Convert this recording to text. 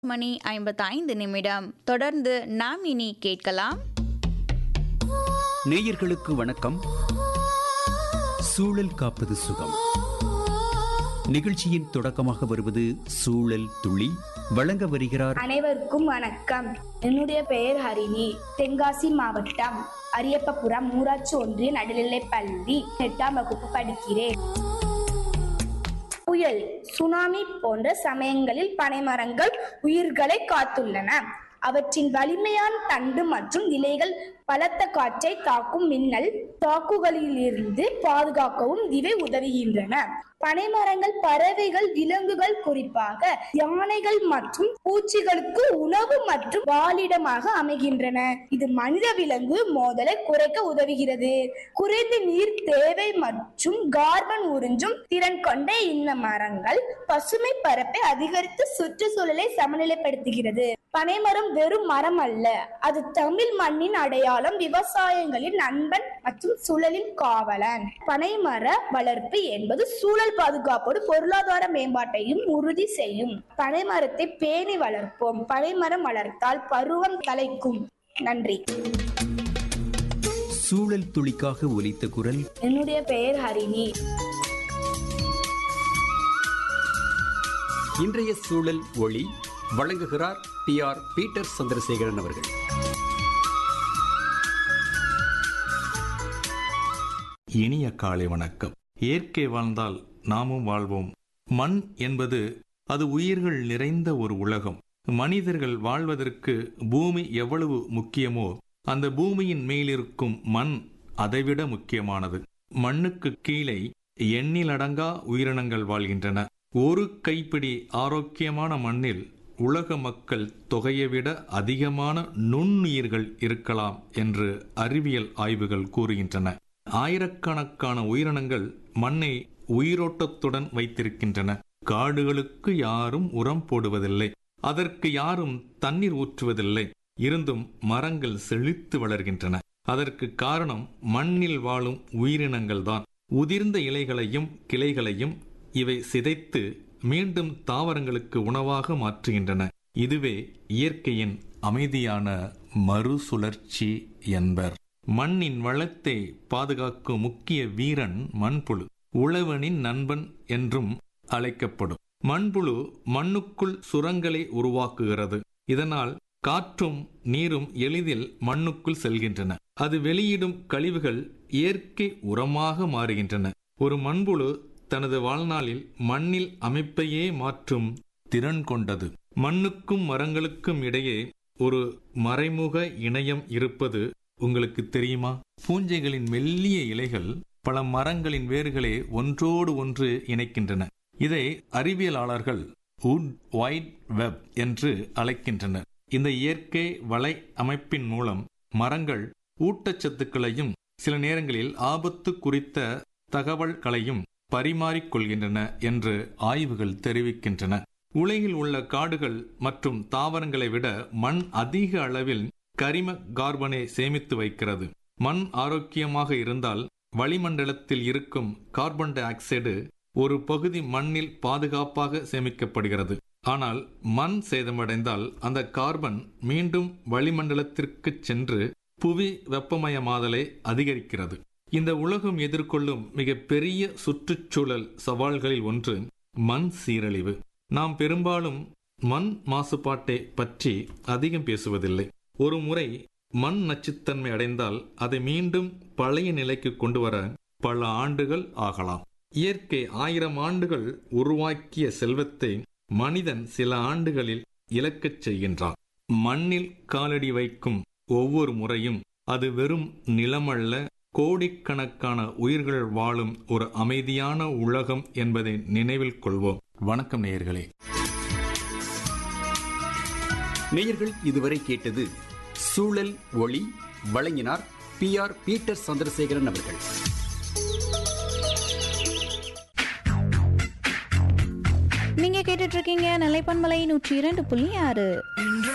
மணி ஐம்பத்தைந்து நிமிடம் தொடர்ந்து நாம் இனி கேட்கலாம் நேயர்களுக்கு வணக்கம் சூழல் காப்பது சுகம் நிகழ்ச்சியின் தொடக்கமாக வருவது சூழல் துளி வழங்க வருகிறார் அனைவருக்கும் வணக்கம் என்னுடைய பெயர் ஹரிணி தென்காசி மாவட்டம் அரியப்பபுரம் ஊராட்சி ஒன்றிய நடுநிலைப் பள்ளி எட்டாம் வகுப்பு படிக்கிறேன் புயல் சுனாமி போன்ற சமயங்களில் பனைமரங்கள் உயிர்களை காத்துள்ளன அவற்றின் வலிமையான தண்டு மற்றும் இலைகள் பலத்த காற்றை தாக்கும் மின்னல் தாக்குகளிலிருந்து பாதுகாக்கவும் இவை உதவுகின்றன பனைமரங்கள் பறவைகள் விலங்குகள் குறிப்பாக யானைகள் மற்றும் பூச்சிகளுக்கு உணவு மற்றும் வாழிடமாக அமைகின்றன இது மனித விலங்கு மோதலை குறைக்க உதவுகிறது குறைந்த நீர் தேவை மற்றும் கார்பன் உறிஞ்சும் திறன் கொண்ட இந்த மரங்கள் பசுமை பரப்பை அதிகரித்து சுற்றுச்சூழலை சமநிலைப்படுத்துகிறது பனைமரம் வெறும் மரம் அல்ல அது தமிழ் மண்ணின் அடையாளம் விவசாயங்களின் நண்பன் மற்றும் சூழலின் காவலன் பனைமர வளர்ப்பு என்பது சூழல் பாதுகாப்போடு பொருளாதார மேம்பாட்டையும் உறுதி செய்யும் பனைமரத்தை பேணி வளர்ப்போம் பனைமரம் வளர்த்தால் பருவம் தலைக்கும் நன்றி சூழல் துளிக்காக ஒலித்த குரல் என்னுடைய பெயர் ஹரிணி இன்றைய சூழல் ஒளி வழங்குகிறார் பி ஆர் பீட்டர் சந்திரசேகரன் அவர்கள் இனிய காலை வணக்கம் இயற்கை வாழ்ந்தால் நாமும் வாழ்வோம் மண் என்பது அது உயிர்கள் நிறைந்த ஒரு உலகம் மனிதர்கள் வாழ்வதற்கு பூமி எவ்வளவு முக்கியமோ அந்த பூமியின் மேலிருக்கும் மண் அதைவிட முக்கியமானது மண்ணுக்கு கீழே எண்ணிலடங்கா உயிரினங்கள் வாழ்கின்றன ஒரு கைப்பிடி ஆரோக்கியமான மண்ணில் உலக மக்கள் தொகையை விட அதிகமான நுண்ணுயிர்கள் இருக்கலாம் என்று அறிவியல் ஆய்வுகள் கூறுகின்றன ஆயிரக்கணக்கான உயிரினங்கள் மண்ணை உயிரோட்டத்துடன் வைத்திருக்கின்றன காடுகளுக்கு யாரும் உரம் போடுவதில்லை அதற்கு யாரும் தண்ணீர் ஊற்றுவதில்லை இருந்தும் மரங்கள் செழித்து வளர்கின்றன அதற்கு காரணம் மண்ணில் வாழும் உயிரினங்கள்தான் உதிர்ந்த இலைகளையும் கிளைகளையும் இவை சிதைத்து மீண்டும் தாவரங்களுக்கு உணவாக மாற்றுகின்றன இதுவே இயற்கையின் அமைதியான மறுசுழற்சி என்பர் மண்ணின் வளத்தை பாதுகாக்கும் முக்கிய வீரன் மண்புழு உழவனின் நண்பன் என்றும் அழைக்கப்படும் மண்புழு மண்ணுக்குள் சுரங்களை உருவாக்குகிறது இதனால் காற்றும் நீரும் எளிதில் மண்ணுக்குள் செல்கின்றன அது வெளியிடும் கழிவுகள் இயற்கை உரமாக மாறுகின்றன ஒரு மண்புழு தனது வாழ்நாளில் மண்ணில் அமைப்பையே மாற்றும் திறன் கொண்டது மண்ணுக்கும் மரங்களுக்கும் இடையே ஒரு மறைமுக இணையம் இருப்பது உங்களுக்கு தெரியுமா பூஞ்சைகளின் மெல்லிய இலைகள் பல மரங்களின் வேர்களை ஒன்றோடு ஒன்று இணைக்கின்றன இதை அறிவியலாளர்கள் உட் வைட் வெப் என்று அழைக்கின்றனர் இந்த இயற்கை வலை அமைப்பின் மூலம் மரங்கள் ஊட்டச்சத்துக்களையும் சில நேரங்களில் ஆபத்து குறித்த தகவல்களையும் பரிமாறிக்கொள்கின்றன என்று ஆய்வுகள் தெரிவிக்கின்றன உலகில் உள்ள காடுகள் மற்றும் தாவரங்களை விட மண் அதிக அளவில் கரிம கார்பனை சேமித்து வைக்கிறது மண் ஆரோக்கியமாக இருந்தால் வளிமண்டலத்தில் இருக்கும் கார்பன் டை ஆக்சைடு ஒரு பகுதி மண்ணில் பாதுகாப்பாக சேமிக்கப்படுகிறது ஆனால் மண் சேதமடைந்தால் அந்த கார்பன் மீண்டும் வளிமண்டலத்திற்கு சென்று புவி வெப்பமயமாதலை அதிகரிக்கிறது இந்த உலகம் எதிர்கொள்ளும் மிக பெரிய சுற்றுச்சூழல் சவால்களில் ஒன்று மண் சீரழிவு நாம் பெரும்பாலும் மண் மாசுபாட்டை பற்றி அதிகம் பேசுவதில்லை ஒரு முறை மண் நச்சுத்தன்மை அடைந்தால் அதை மீண்டும் பழைய நிலைக்கு கொண்டு வர பல ஆண்டுகள் ஆகலாம் இயற்கை ஆயிரம் ஆண்டுகள் உருவாக்கிய செல்வத்தை மனிதன் சில ஆண்டுகளில் இழக்கச் செய்கின்றான் மண்ணில் காலடி வைக்கும் ஒவ்வொரு முறையும் அது வெறும் நிலமல்ல கோடிக்கணக்கான உயிர்கள் வாழும் ஒரு அமைதியான உலகம் என்பதை நினைவில் கொள்வோம் வணக்கம் நேயர்களே நேயர்கள் இதுவரை கேட்டது சூழல் ஒளி வழங்கினார் பி ஆர் பீட்டர் சந்திரசேகரன் அவர்கள் நீங்க கேட்டுட்டு இருக்கீங்க நிலைப்பன்மலை நூற்றி இரண்டு புள்ளி ஆறு